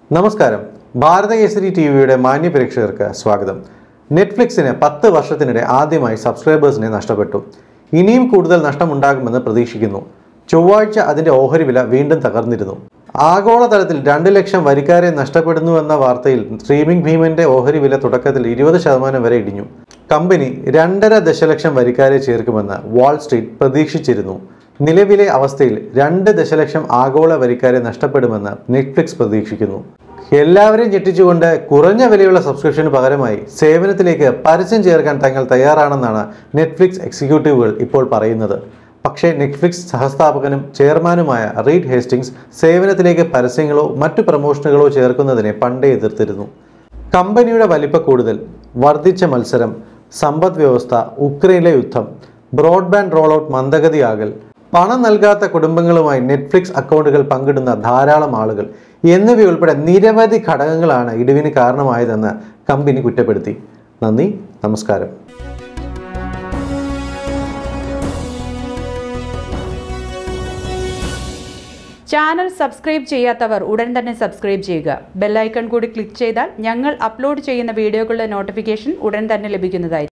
നമസ്കാരം ഭാരതകേസരി ടി വിയുടെ മാന്യ പ്രേക്ഷകർക്ക് സ്വാഗതം നെറ്റ്ഫ്ലിക്സിന് പത്ത് വർഷത്തിനിടെ ആദ്യമായി സബ്സ്ക്രൈബേഴ്സിനെ നഷ്ടപ്പെട്ടു ഇനിയും കൂടുതൽ നഷ്ടമുണ്ടാകുമെന്ന് പ്രതീക്ഷിക്കുന്നു ചൊവ്വാഴ്ച അതിന്റെ ഓഹരി വില വീണ്ടും തകർന്നിരുന്നു ആഗോളതലത്തിൽ രണ്ട് ലക്ഷം വരിക്കാരെ നഷ്ടപ്പെടുന്നുവെന്ന വാർത്തയിൽ സ്ട്രീമിംഗ് ഭീമന്റെ ഓഹരി വില തുടക്കത്തിൽ ഇരുപത് ശതമാനം വരെ ഇടിഞ്ഞു കമ്പനി രണ്ടര ദശലക്ഷം വരിക്കാരെ ചേർക്കുമെന്ന് വാൾ സ്ട്രീറ്റ് പ്രതീക്ഷിച്ചിരുന്നു നിലവിലെ അവസ്ഥയിൽ രണ്ട് ദശലക്ഷം ആഗോള വരിക്കാരെ നഷ്ടപ്പെടുമെന്ന് നെറ്റ്ഫ്ലിക്സ് പ്രതീക്ഷിക്കുന്നു എല്ലാവരെയും ഞെട്ടിച്ചുകൊണ്ട് കുറഞ്ഞ വിലയുള്ള സബ്സ്ക്രിപ്ഷന് പകരമായി സേവനത്തിലേക്ക് പരസ്യം ചേർക്കാൻ തങ്ങൾ തയ്യാറാണെന്നാണ് നെറ്റ്ഫ്ലിക്സ് എക്സിക്യൂട്ടീവുകൾ ഇപ്പോൾ പറയുന്നത് പക്ഷേ നെറ്റ്ഫ്ലിക്സ് സഹസ്ഥാപകനും ചെയർമാനുമായ റീഡ് ഹേസ്റ്റിംഗ്സ് സേവനത്തിലേക്ക് പരസ്യങ്ങളോ മറ്റു പ്രമോഷനുകളോ ചേർക്കുന്നതിനെ പണ്ടേ എതിർത്തിരുന്നു കമ്പനിയുടെ വലിപ്പ കൂടുതൽ വർദ്ധിച്ച മത്സരം സമ്പദ് വ്യവസ്ഥ ഉക്രൈനിലെ യുദ്ധം ബ്രോഡ്ബാൻഡ് റോളൗട്ട് മന്ദഗതിയാകൽ പണം നൽകാത്ത കുടുംബങ്ങളുമായി നെറ്റ്ഫ്ലിക്സ് അക്കൗണ്ടുകൾ പങ്കിടുന്ന ധാരാളം ആളുകൾ എന്നിവയുൾപ്പെടെ നിരവധി ഘടകങ്ങളാണ് ഇടിവിന് കാരണമായതെന്ന് കമ്പനി കുറ്റപ്പെടുത്തി നന്ദി നമസ്കാരം ചാനൽ സബ്സ്ക്രൈബ് ചെയ്യാത്തവർ ഉടൻ തന്നെ സബ്സ്ക്രൈബ് ചെയ്യുക ബെല്ലൈക്കൺ കൂടി ക്ലിക്ക് ചെയ്താൽ ഞങ്ങൾ അപ്ലോഡ് ചെയ്യുന്ന വീഡിയോകളുടെ നോട്ടിഫിക്കേഷൻ ഉടൻ തന്നെ ലഭിക്കുന്നതായിരിക്കും